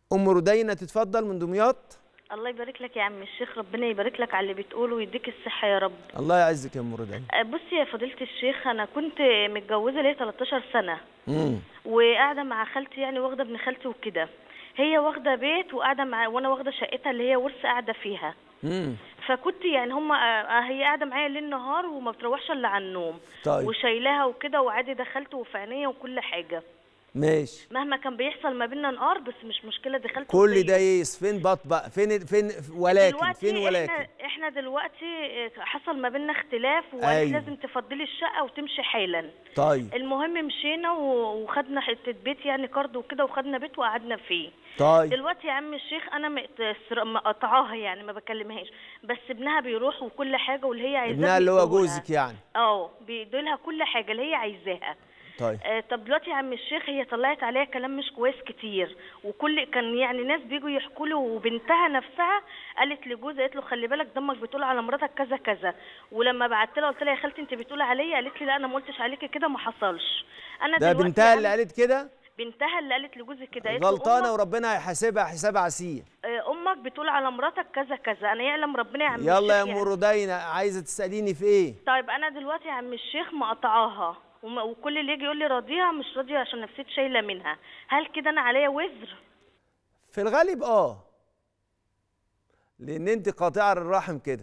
ام ردينه تتفضل من دمياط الله يبارك لك يا عم الشيخ ربنا يبارك لك على اللي بتقوله ويديك الصحة يا رب الله يعزك يا ام ردينه أه، بصي يا فضيلة الشيخ أنا كنت متجوزة ليا 13 سنة امم وقاعدة مع خالتي يعني واخدة ابن خالتي وكده هي واخدة بيت وقاعدة مع وأنا واخدة شقتها اللي هي ورث قاعدة فيها امم فكنت يعني هم هي قاعدة معايا ليل نهار وما بتروحش إلا على النوم طيب. وشايلاها وكده وعادي دخلت وفي عينيا وكل حاجة ماشي مهما كان بيحصل ما بيننا نقار بس مش مشكلة دخلت كل وزي- ده يس فين بط بقى فين فين ولكن دلوقتي فين ولكن احنا احنا دلوقتي حصل ما بيننا اختلاف وقالت أيوة. لازم تفضلي الشقه وتمشي حالا طيب المهم مشينا و- وخدنا حته بيت يعني قرض وكده وخدنا بيت وقعدنا فيه طيب دلوقتي يا عم الشيخ انا مقت- مقطعاها يعني ما بكلمهاش بس ابنها بيروح وكل حاجه واللي هي عايزاها ابنها اللي هو بيدولها. جوزك يعني اه بيدولها كل حاجه اللي هي عايزاها طيب آه، طب دلوقتي يا عم الشيخ هي طلعت عليها كلام مش كويس كتير وكل كان يعني ناس بيجوا يحكوا له وبنتها نفسها قالت لجوزها قالت له خلي بالك دمك بتقول على مراتك كذا كذا ولما بعت لها قلت لها يا خالتي انت بتقولي عليا قالت لي لا انا ما قلتش عليكي كده ما حصلش انا ده دلوقتي بنتها يا اللي عم- قالت كده بنتها اللي قالت لجوزي كده قالت له غلطانه أمك- وربنا هيحاسبها حساب عسير آه، امك بتقول على مراتك كذا كذا انا يعلم ربنا يا عم يلا يا الشيخ ام يعني. ردينه عايزه تساليني في ايه طيب انا دلوقتي يا عم الشيخ مقطعاها وما- وكل اللي يجي يقول لي راضيها مش راضيه عشان نفسيتي شايله منها هل كده انا عليا وزر في الغالب اه لان انت قاطعه الرحم كده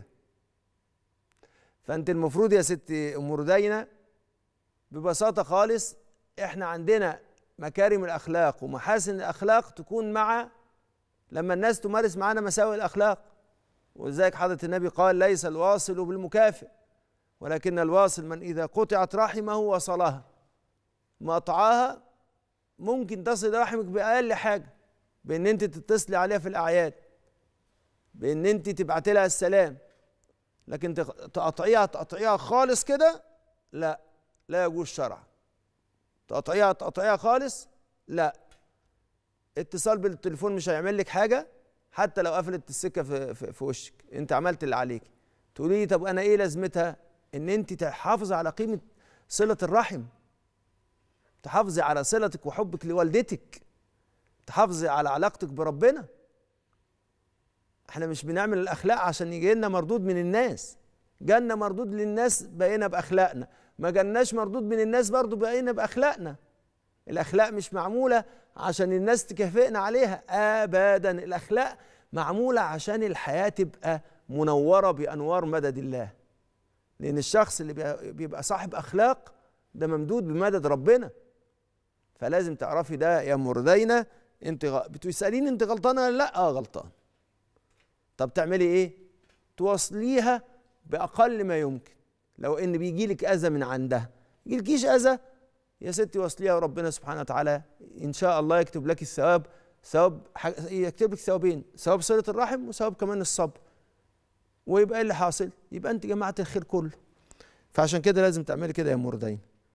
فانت المفروض يا ست ام ردينه ببساطه خالص احنا عندنا مكارم الاخلاق ومحاسن الاخلاق تكون مع لما الناس تمارس معانا مساوئ الاخلاق ولذلك حضره النبي قال ليس الواصل بالمكافئ ولكن الواصل من اذا قطعت رحمه وصلها مقطعاها ممكن تصل رحمك باقل حاجه بان انت تتصلي عليها في الاعياد بان انت تبعتي لها السلام لكن تق- تقطعيها تقطعيها خالص كده لا لا يجوز شرعا تقطعيها تقطعيها خالص لا اتصال بالتليفون مش هيعمل لك حاجه حتى لو قفلت السكه في, في, في وشك انت عملت اللي عليك تقولي لي طب انا ايه لازمتها ان انت تحافظي على قيمه صله الرحم تحافظي على صلتك وحبك لوالدتك تحافظي على علاقتك بربنا احنا مش بنعمل الاخلاق عشان يجي لنا مردود من الناس جالنا مردود للناس بقينا باخلاقنا ما جالناش مردود من الناس برضو بقينا باخلاقنا الاخلاق مش معموله عشان الناس تكافئنا عليها ابدا الاخلاق معموله عشان الحياه تبقى منوره بانوار مدد الله لان الشخص اللي بي- بيبقى صاحب اخلاق ده ممدود بمدد ربنا فلازم تعرفي ده يا مردينه انت غ... بتساليني انت غلطانه ولا لا اه غلطان طب تعملي ايه توصليها باقل ما يمكن لو ان بيجي لك اذى من عندها يجيلكيش اذى يا ستي وصليها وربنا سبحانه وتعالى ان شاء الله يكتب لك الثواب ثواب ح- يكتب لك ثوابين ثواب صله الرحم وثواب كمان الصبر ويبقى ايه اللي حاصل يبقى انت جمعت الخير كله فعشان كده لازم تعملي كده يا مردين